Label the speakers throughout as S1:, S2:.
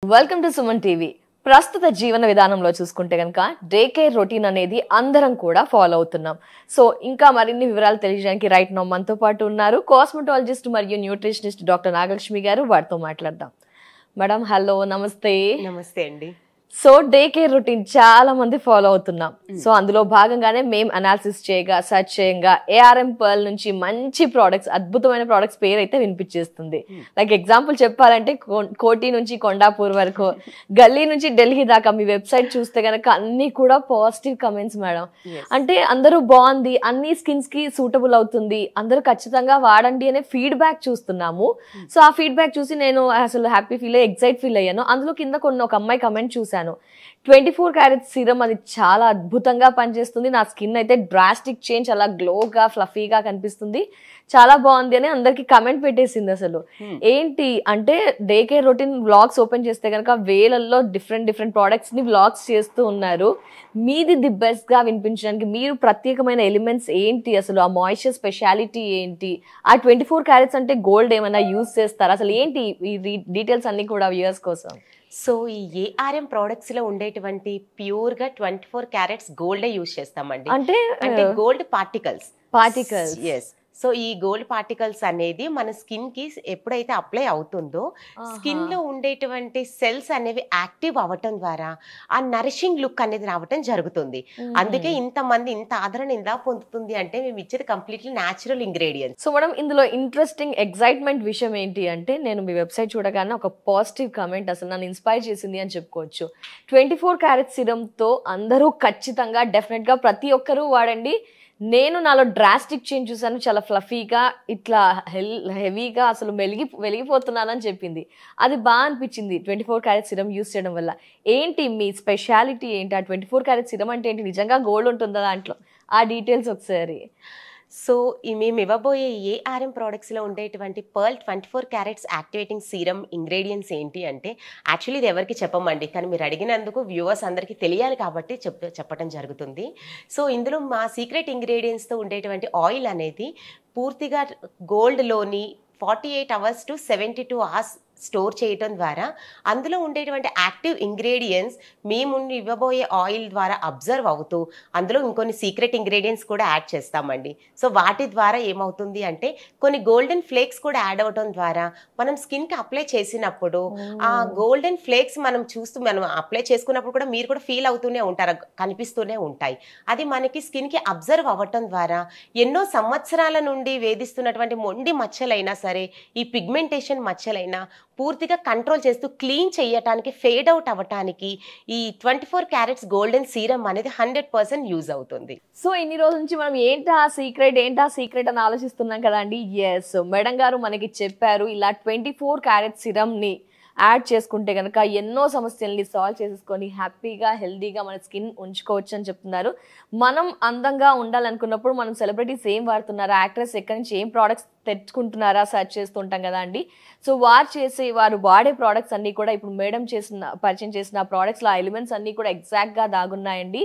S1: Welcome to Suman TV ప్రస్తుత జీవన విధానంలో చూసుకుంటే కనుక డే కేర్ రొటీన్ అనేది అందరం కూడా ఫాలో అవుతున్నాం సో ఇంకా మరిన్ని వివరాలు తెలియజేయడానికి రైట్ నో మనతో పాటు ఉన్నారు కాస్మెటాలజిస్ట్ మరియు న్యూట్రిషనిస్ట్ డాక్టర్ నాగలక్ష్మి గారు వారితో మాట్లాడదాం మేడం హలో నమస్తే
S2: నమస్తే అండి
S1: సో డే కేర్ రొటీన్ చాలా మంది ఫాలో అవుతున్నాం సో అందులో భాగంగానే మేము అనాలిసిస్ చేయగా సర్చ్ చేయగా ఏఆర్ఎం పర్ల్ నుంచి మంచి ప్రోడక్ట్స్ అద్భుతమైన ప్రోడక్ట్స్ పేరు అయితే వినిపించేస్తుంది లైక్ ఎగ్జాంపుల్ చెప్పాలంటే కో- కోటి నుంచి కొండాపూర్ వరకు గల్లీ నుంచి ఢిల్లీ దాకా మీ వెబ్సైట్ చూస్తే గనక అన్ని కూడా పాజిటివ్ కమెంట్స్ మేడం
S2: Yes.
S1: అంటే అందరూ బాగుంది అన్ని స్కిన్స్ కి సూటబుల్ అవుతుంది అందరూ ఖచ్చితంగా వాడండి అనే ఫీడ్బ్యాక్ చూస్తున్నాము సో ఆ ఫీడ్బ్యాక్ చూసి నేను అసలు హ్యాపీ ఫీల్ అయ్యి ఎగ్జైట్ ఫీల్ అయ్యాను అందులో కింద కొన్ని ఒక అమ్మాయి కమెంట్ చూశాను ట్వంటీ ఫోర్ క్యారెట్ సీరం అది చాలా అద్భుతంగా పనిచేస్తుంది నా స్కిన్ అయితే డ్రాస్టిక్ చేంజ్ అలా గ్లోగా ఫ్లఫీగా కనిపిస్తుంది చాలా బాగుంది అని అందరికి కమెంట్ పెట్టేసింది అసలు
S2: Hmm.
S1: ఏంటి అంటే day care routine vlogs open చేస్తే కనుక వేలల్లో డిఫరెంట్ డిఫరెంట్ ప్రోడక్ట్స్ ని వ్లాగ్స్ చేస్తూ ఉన్నారు మీది ది బెస్ట్ గా వినిపించడానికి మీరు ప్రత్యేకమైన ఎలిమెంట్స్ ఏంటి అసలు ఆ మాయిశ్చర్ స్పెషాలిటీ ఏంటి ఆ ట్వంటీ ఫోర్ క్యారెట్స్ అంటే గోల్డ్ ఏమైనా యూజ్ చేస్తారా అసలు ఏంటి ఈ డీటెయిల్స్ అన్ని కూడా వ్యూయర్స్ కోసం
S2: సో ఈ ఏఆర్ఎం ప్రోడక్ట్స్ లో ఉండేటువంటి ప్యూర్ గా ట్వంటీ ఫోర్ క్యారెట్స్ గోల్డే యూజ్ చేస్తామండి
S1: అంటే
S2: అంటే gold particles
S1: particles
S2: yes so ఈ గోల్డ్ పార్టికల్స్ అనేది మన స్కిన్ కి ఎప్పుడైతే అప్లై అవుతుందో స్కిన్ లో ఉండేటువంటి సెల్స్ అనేవి యాక్టివ్ అవ్వటం ద్వారా ఆ నరిషింగ్ లుక్ అనేది రావటం జరుగుతుంది అందుకే ఇంతమంది ఇంత ఆదరణ ఇలా పొందుతుంది అంటే మేము ఇచ్చేది completely natural ingredients
S1: so madam ఇందులో ఇంట్రెస్టింగ్ ఎగ్జైట్మెంట్ విషయం ఏంటి అంటే నేను మీ వెబ్సైట్ చూడగానే ఒక పాజిటివ్ కమెంట్ అసలు నన్ను ఇన్స్పైర్ చేసింది అని చెప్పుకోవచ్చు ట్వంటీ ఫోర్ క్యారెట్ సిరంతో అందరూ ఖచ్చితంగా డెఫినెట్గా ప్రతి ఒక్కరూ వాడండి నేను నాలో డ్రాస్టిక్ చేంజ్ చూసాను చాలా ఫ్లఫీగా ఇట్లా హెల్ హెవీగా అసలు మెలిగి వెలిగిపోతున్నానని చెప్పింది అది బాగా అనిపించింది twenty four carat serum use చేయడం వల్ల ఏంటి మీ స్పెషాలిటీ ఏంటి ఆ ట్వంటీ ఫోర్ క్యారెట్ సిరం అంటే ఏంటి నిజంగా గోల్డ్ ఉంటుందా దాంట్లో ఆ డీటెయిల్స్ ఒకసారి
S2: సో ఈ మేము ఇవ్వబోయే ఏఆర్ఎం ప్రోడక్ట్స్లో ఉండేటువంటి pearl twenty four carats activating serum ingredients ఏంటి అంటే యాక్చువల్లీ ఇది ఎవరికి చెప్పమండి కానీ మీరు అడిగినందుకు వ్యూవర్స్ అందరికీ తెలియాలి కాబట్టి చెప్ చెప్పడం జరుగుతుంది సో ఇందులో మా సీక్రెట్ ఇంగ్రీడియంట్స్తో ఉండేటువంటి ఆయిల్ అనేది పూర్తిగా గోల్డ్లోని forty eight hours to seventy two hours store చేయటం ద్వారా అందులో ఉండేటువంటి యాక్టివ్ ఇంగ్రీడియంట్స్ మేము ఇవ్వబోయే ఆయిల్ ద్వారా అబ్జర్వ్ అవుతూ అందులో ఇంకొన్ని సీక్రెట్ ఇంగ్రీడియంట్స్ కూడా యాడ్ చేస్తామండి సో వాటి ద్వారా ఏమవుతుంది అంటే కొన్ని గోల్డెన్ ఫ్లేక్స్ కూడా యాడ్ అవడం ద్వారా మనం స్కిన్కి అప్లై చేసినప్పుడు ఆ గోల్డెన్ ఫ్లేక్స్ మనం చూస్తూ మనం అప్లై చేసుకున్నప్పుడు కూడా మీరు కూడా ఫీల్ అవుతూనే ఉంటారు కనిపిస్తూనే ఉంటాయి అది మనకి స్కిన్కి అబ్జర్వ్ అవ్వటం ద్వారా ఎన్నో సంవత్సరాల నుండి వేధిస్తున్నటువంటి మొండి మచ్చలైనా సరే ఈ పిగ్మెంటేషన్ మచ్చలైనా పూర్తిగా కంట్రోల్ చేస్తూ క్లీన్ చేయటానికి ఫేడ్ అవుట్ అవ్వటానికి ఈ twenty four carats golden serum అనేది హండ్రెడ్ పర్సెంట్ యూజ్ అవుతుంది
S1: సో ఇన్ని రోజుల నుంచి మనం ఏంటా సీక్రెట్ ఏంటా సీక్రెట్ అని ఆలోచిస్తున్నాం కదండి ఎస్ మేడం గారు మనకి చెప్పారు ఇలా ట్వంటీ ఫోర్ క్యారెట్ సిరమ్ని యాడ్ చేసుకుంటే కనుక ఎన్నో సమస్యల్ని సాల్వ్ చేసేసుకొని హ్యాపీగా హెల్దీగా మన స్కిన్ ఉంచుకోవచ్చు అని చెప్తున్నారు మనం అందంగా ఉండాలనుకున్నప్పుడు మనం సెలబ్రిటీస్ ఏం వాడుతున్నారా యాక్ట్రెస్ ఎక్కడి నుంచి ఏం ప్రోడక్ట్స్ తెచ్చుకుంటున్నారా సర్చ్ చేస్తుంటాం కదా అండి సో వారు చేసే వారు వాడే ప్రోడక్ట్స్ అన్నీ కూడా ఇప్పుడు మేడం చేసిన పరిచయం చేసిన ప్రోడక్ట్స్లో ఆ ఎలిమెంట్స్ అన్నీ కూడా ఎగ్జాక్ట్గా దాగున్నాయండి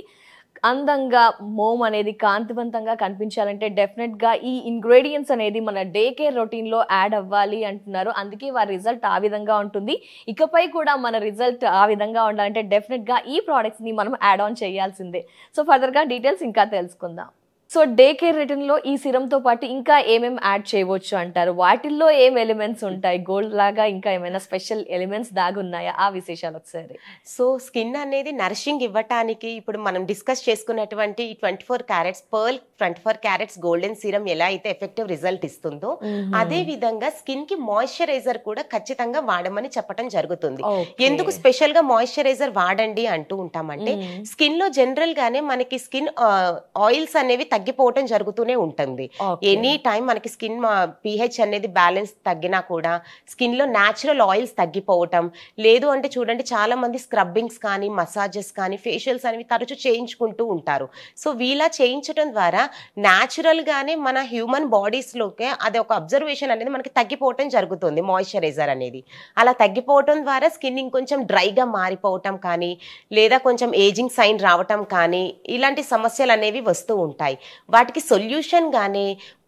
S1: అందంగా మోమ్ అనేది కాంతివంతంగా కనిపించాలంటే డెఫినెట్ గా ఈ ఇంగ్రీడియంట్స్ అనేది మన డే కేర్ రొటీన్ లో యాడ్ అవ్వాలి అంటున్నారు అందుకే వారి రిజల్ట్ ఆ విధంగా ఉంటుంది ఇకపై కూడా మన రిజల్ట్ ఆ విధంగా ఉండాలంటే డెఫినెట్ గా ఈ ప్రోడక్ట్స్ ని మనం యాడ్ ఆన్ చేయాల్సిందే సో ఫర్దర్ గా డీటెయిల్స్ ఇంకా తెలుసుకుందాం సో డే కేర్ రిటర్న్ లో ఈ సిరం తో పాటు ఇంకా ఏమేమి యాడ్ చేయవచ్చు అంటారు వాటిల్లో ఏం ఎలిమెంట్స్ ఉంటాయి గోల్డ్ లాగా ఇంకా ఏమైనా స్పెషల్ ఎలిమెంట్స్ దాగున్నాయా ఆ విశేషాలు ఒకసారి
S2: సో స్కిన్ అనేది నరిషింగ్ ఇవ్వటానికి ఇప్పుడు మనం డిస్కస్ చేసుకున్నటువంటి twenty four carats pearl twenty four carats golden serum ఎలా అయితే ఎఫెక్టివ్ రిజల్ట్ ఇస్తుందో అదే విధంగా స్కిన్ కి మాయిశ్చరైజర్ కూడా ఖచ్చితంగా వాడమని చెప్పడం జరుగుతుంది
S1: Okay.
S2: ఎందుకు స్పెషల్ గా మాయిశ్చరైజర్ వాడండి అంటూ ఉంటామంటే
S1: మ్మ్.
S2: స్కిన్ లో జనరల్ గానే మనకి స్కిన్ ఆయిల్స్ అనేవి తగ్గిపోవటం జరుగుతూనే ఉంటుంది
S1: Okay.
S2: ఎనీ టైం మనకి స్కిన్ పిహెచ్ అనేది బ్యాలెన్స్ తగ్గినా కూడా స్కిన్ లో న్యాచురల్ ఆయిల్స్ తగ్గిపోవటం లేదు అంటే చూడండి చాలా మంది స్క్రబ్బింగ్స్ కానీ మసాజెస్ కానీ ఫేషియల్స్ అనేవి తరచూ చేయించుకుంటూ ఉంటారు సో వీలా చేయించడం ద్వారా న్యాచురల్ గానే మన హ్యూమన్ బాడీస్ లోకే అది ఒక అబ్జర్వేషన్ అనేది మనకి తగ్గిపోవటం జరుగుతుంది మాయిశ్చరైజర్ అనేది అలా తగ్గిపోవటం ద్వారా స్కిన్ ఇంకొంచెం డ్రైగా మారిపోవటం కానీ లేదా కొంచెం ఏజింగ్ సైన్ రావటం కానీ ఇలాంటి సమస్యలు అనేవి వస్తూ ఉంటాయి వాటికి సొల్యూషన్ గానే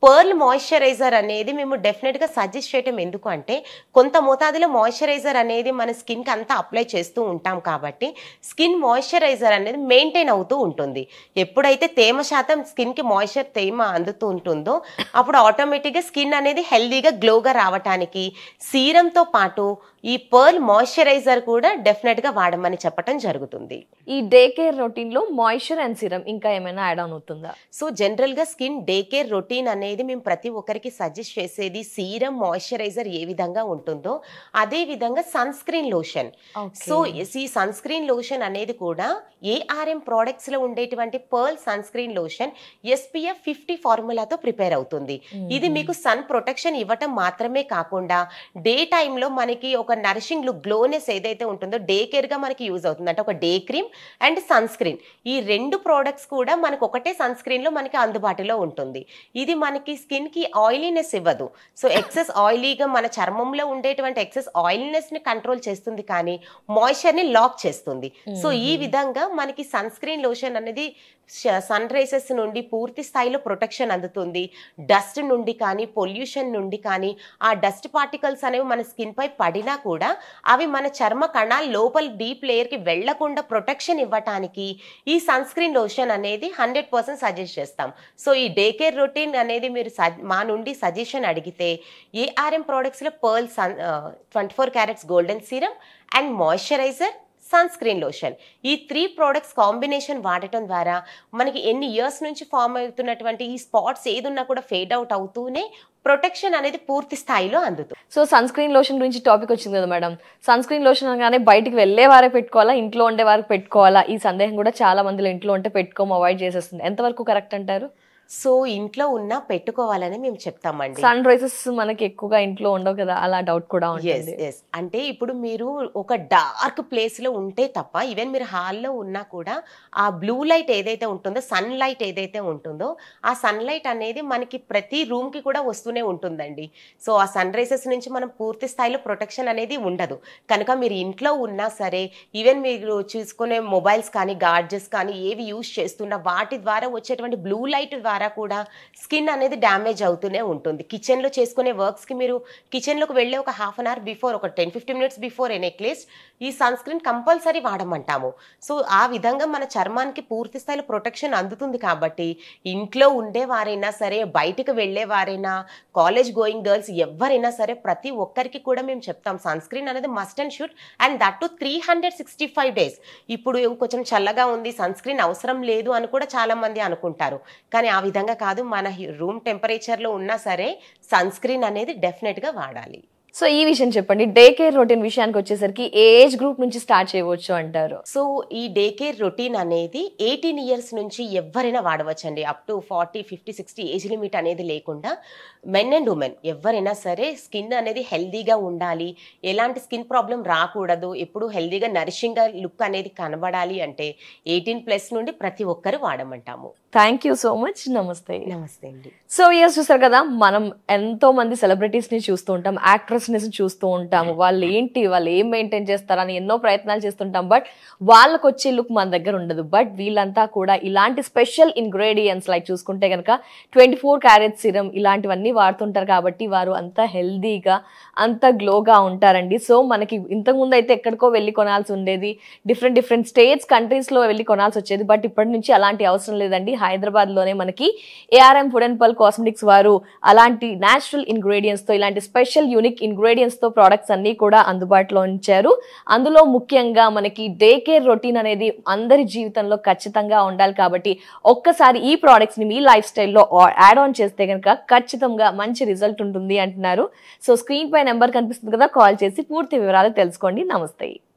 S2: పర్ల్ మాయిశ్చరైజర్ అనేది మేము డెఫినెట్గా సజెస్ట్ చేయటం ఎందుకు అంటే కొంత మోతాదులో మాయిశ్చరైజర్ అనేది మన స్కిన్కి అంతా అప్లై చేస్తూ ఉంటాం కాబట్టి స్కిన్ మాయిశ్చరైజర్ అనేది మెయింటైన్ అవుతూ ఉంటుంది ఎప్పుడైతే తేమ శాతం స్కిన్కి మాయిశ్చర్ తేమ అందుతూ ఉంటుందో అప్పుడు ఆటోమేటిక్గా స్కిన్ అనేది హెల్దీగా గ్లోగా రావటానికి సీరంతో పాటు ఈ పర్ల్ మాయిశ్చరైజర్ కూడా డెఫినెట్గా వాడమని చెప్పటం జరుగుతుంది
S1: ఈ డే కేర్ రొటీన్ లో మాయిశ్చర్ అండ్ సిరం ఇంకా ఏమైనా యాడ్ ఆన్ అవుతుందా
S2: సో జనరల్గా స్కిన్ డే కేర్ రొటీన్ అనేది మేము ప్రతి ఒక్కరికి సజెస్ట్ చేసేది సీరం మాయిశ్చరైజర్ ఏ విధంగా ఉంటుందో అదే విధంగా సన్ స్క్రీన్ లోషన్ సో ఈ సన్ స్క్రీన్ లోషన్ అనేది కూడా ఏఆర్ఎం ప్రోడక్ట్స్ లో ఉండేటువంటి pearl sun screen lotion SPF fifty ఫార్ములాతో ప్రిపేర్ అవుతుంది ఇది మీకు సన్ ప్రొటెక్షన్ ఇవ్వటం మాత్రమే కాకుండా డే టైంలో మనకి ఒక నరిషింగ్ లుక్ గ్లోనెస్ ఏదైతే ఉంటుందో డే కేర్ గా మనకి యూజ్ అవుతుంది అంటే ఒక day cream and sun screen ఈ రెండు ప్రోడక్ట్స్ కూడా మనకు ఒకటే సన్ స్క్రీన్ లో మనకి అందుబాటులో ఉంటుంది ఇది మనకి స్కిన్ కి ఆయిలీనెస్ ఇవ్వదు సో ఎక్సెస్ ఆయిలీగా మన చర్మంలో ఉండేటువంటి ఎక్సెస్ ఆయిలీనెస్ ని కంట్రోల్ చేస్తుంది కానీ మాయిశ్చర్ ని లాక్ చేస్తుంది సో ఈ విధంగా మనకి సన్ స్క్రీన్ లోషన్ అనేది సన్ రైసెస్ నుండి పూర్తి స్థాయిలో ప్రొటెక్షన్ అందుతుంది డస్ట్ నుండి కానీ పొల్యూషన్ నుండి కానీ ఆ డస్ట్ పార్టికల్స్ అనేవి మన స్కిన్ పై పడినా కూడా అవి మన చర్మ కణాలు లోపల డీప్ లేయర్కి వెళ్లకుండా ప్రొటెక్షన్ ఇవ్వటానికి ఈ సన్ స్క్రీన్ లోషన్ అనేది హండ్రెడ్ పర్సెంట్ సజెస్ట్ చేస్తాం సో ఈ డే కేర్ రొటీన్ అనేది మీరు సజ్- మా నుండి సజెషన్ అడిగితే ఏఆర్ఎం ప్రోడక్ట్స్లో pearl sun twenty four carats golden serum and moisturiser sun screen lotion ఈ త్రీ ప్రోడక్ట్స్ కాంబినేషన్ వాడటం ద్వారా మనకి ఎన్ని ఇయర్స్ నుంచి ఫామ్ అవుతున్నటువంటి ఈ స్పాట్స్ ఏది ఉన్నా కూడా ఫేడ్ అవుట్ అవుతూనే ప్రొటెక్షన్ అనేది పూర్తి స్థాయిలో అందుతుంది
S1: సో సన్ స్క్రీన్ లోషన్ గురించి టాపిక్ వచ్చింది కదా మేడం సన్ స్క్రీన్ లోషన్ అనగానే బయటికి వెళ్ళే వారే పెట్టుకోవాలా ఇంట్లో ఉండే వారికి పెట్టుకోవాలా ఈ సందేహం కూడా చాలా మందిలో ఇంట్లో ఉంటే పెట్టుకోము అవాయిడ్ చేసేస్తుంది ఎంతవరకు కరెక్ట్ అంటారు
S2: సో ఇంట్లో ఉన్న పెట్టుకోవాలని మేము చెప్తామండి
S1: సన్ రైసెస్ మనకి ఎక్కువగా ఇంట్లో ఉండవు కదా అలా డౌట్ కూడా
S2: ఎస్
S1: ఉంటుంది
S2: ఎస్ అంటే ఇప్పుడు మీరు ఒక డార్క్ ప్లేస్ లో ఉంటే తప్ప ఈవెన్ మీరు హాల్లో ఉన్నా కూడా ఆ బ్లూ లైట్ ఏదైతే ఉంటుందో సన్ లైట్ ఏదైతే ఉంటుందో ఆ సన్ లైట్ అనేది మనకి ప్రతి రూమ్ కి కూడా వస్తూనే ఉంటుందండి సో ఆ సన్ రైసెస్ నుంచి మనం పూర్తి స్థాయిలో ప్రొటెక్షన్ అనేది ఉండదు కనుక మీరు ఇంట్లో ఉన్నా సరే ఈవెన్ మీరు చూసుకునే మొబైల్స్ కానీ గాడ్జెట్స్ కానీ ఏవి యూజ్ చేస్తున్నా వాటి ద్వారా వచ్చేటువంటి బ్లూ లైట్ ద్వారా కూడా స్కిన్ అనేది డ్యామేజ్ అవుతూనే ఉంటుంది కిచెన్లో చేసుకునే వర్క్స్కి మీరు కిచెన్లోకి వెళ్ళే ఒక హాఫ్ అన్ అవర్ బిఫోర్ ఒక టెన్ ఫిఫ్టీన్ మినిట్స్ బిఫోర్ ఎన్ ఎక్లేస్ ఈ సన్ స్క్రీన్ కంపల్సరీ వాడమంటాము సో ఆ విధంగా మన చర్మానికి పూర్తి స్థాయిలో ప్రొటెక్షన్ అందుతుంది కాబట్టి ఇంట్లో ఉండే వారైనా సరే బయటకు వెళ్ళే వారైనా కాలేజ్ గోయింగ్ గర్ల్స్ ఎవరైనా సరే ప్రతి ఒక్కరికి కూడా మేము చెప్తాం సన్ స్క్రీన్ అనేది must and shoot and that to three hundred sixty five days ఇప్పుడు కొంచెం చల్లగా ఉంది సన్ స్క్రీన్ అవసరం లేదు అని కూడా చాలా మంది అనుకుంటారు కానీ ఆ విధంగా కాదు మన రూమ్ టెంపరేచర్లో ఉన్నా సరే సన్ స్క్రీన్ అనేది డెఫినెట్గా వాడాలి
S1: సో ఈ విషయం చెప్పండి డే కేర్ రొటీన్ విషయానికి వచ్చేసరికి ఏ ఏజ్ గ్రూప్ నుంచి స్టార్ట్ చేయవచ్చు అంటారు
S2: సో ఈ డే కేర్ రొటీన్ అనేది ఎయిటీన్ ఇయర్స్ నుంచి ఎవరైనా వాడవచ్చండి up to forty fifty sixty age limit అనేది లేకుండా మెన్ అండ్ ఉమెన్ ఎవరైనా సరే స్కిన్ అనేది హెల్దీగా ఉండాలి ఎలాంటి స్కిన్ ప్రాబ్లం రాకూడదు ఎప్పుడు హెల్దీగా నరిషింగ్గా లుక్ అనేది కనబడాలి అంటే ఎయిటీన్ ప్లస్ నుండి ప్రతి ఒక్కరు వాడమంటాము
S1: థ్యాంక్ యూ సో మచ్ నమస్తే
S2: నమస్తే అండి
S1: సో ఇయర్స్ చూసారు కదా మనం ఎంతో మంది సెలబ్రిటీస్ ని చూస్తూ ఉంటాం యాక్ట్రెస్ ని చూస్తూ ఉంటాము వాళ్ళు ఏంటి వాళ్ళు ఏం మెయింటైన్ చేస్తారని ఎన్నో ప్రయత్నాలు చేస్తుంటాం బట్ వాళ్ళకి వచ్చే లుక్ మన దగ్గర ఉండదు బట్ వీళ్ళంతా కూడా ఇలాంటి స్పెషల్ ఇంగ్రీడియంట్స్ లైక్ చూసుకుంటే కనుక ట్వంటీ ఫోర్ క్యారెట్ సిరం ఇలాంటివన్నీ వాడుతుంటారు కాబట్టి వారు అంత హెల్దీగా అంత గ్లోగా ఉంటారండి సో మనకి ఇంతకుముందు అయితే ఎక్కడికో వెళ్ళి కొనాల్సి ఉండేది డిఫరెంట్ డిఫరెంట్ స్టేట్స్ కంట్రీస్లో వెళ్ళి కొనాల్సి వచ్చేది బట్ ఇప్పటి నుంచి అలాంటి అవసరం లేదండి హైదరాబాద్లోనే మనకి ARM food and pearl cosmetics వారు అలాంటి న్యాచురల్ ఇంగ్రీడియంట్స్తో ఇలాంటి స్పెషల్ యూనిక్ ఇంగ్రీడియంట్స్తో ప్రోడక్ట్స్ అన్నీ కూడా అందుబాటులో ఉంచారు అందులో ముఖ్యంగా మనకి డే కేర్ రొటీన్ అనేది అందరి జీవితంలో ఖచ్చితంగా ఉండాలి కాబట్టి ఒక్కసారి ఈ products ని మీ లైఫ్ స్టైల్లో యాడ్ ఆన్ చేస్తే కనుక ఖచ్చితంగా మంచి రిజల్ట్ ఉంటుంది అంటున్నారు సో స్క్రీన్ పై నెంబర్ కనిపిస్తుంది కదా కాల్ చేసి పూర్తి వివరాలు తెలుసుకోండి నమస్తే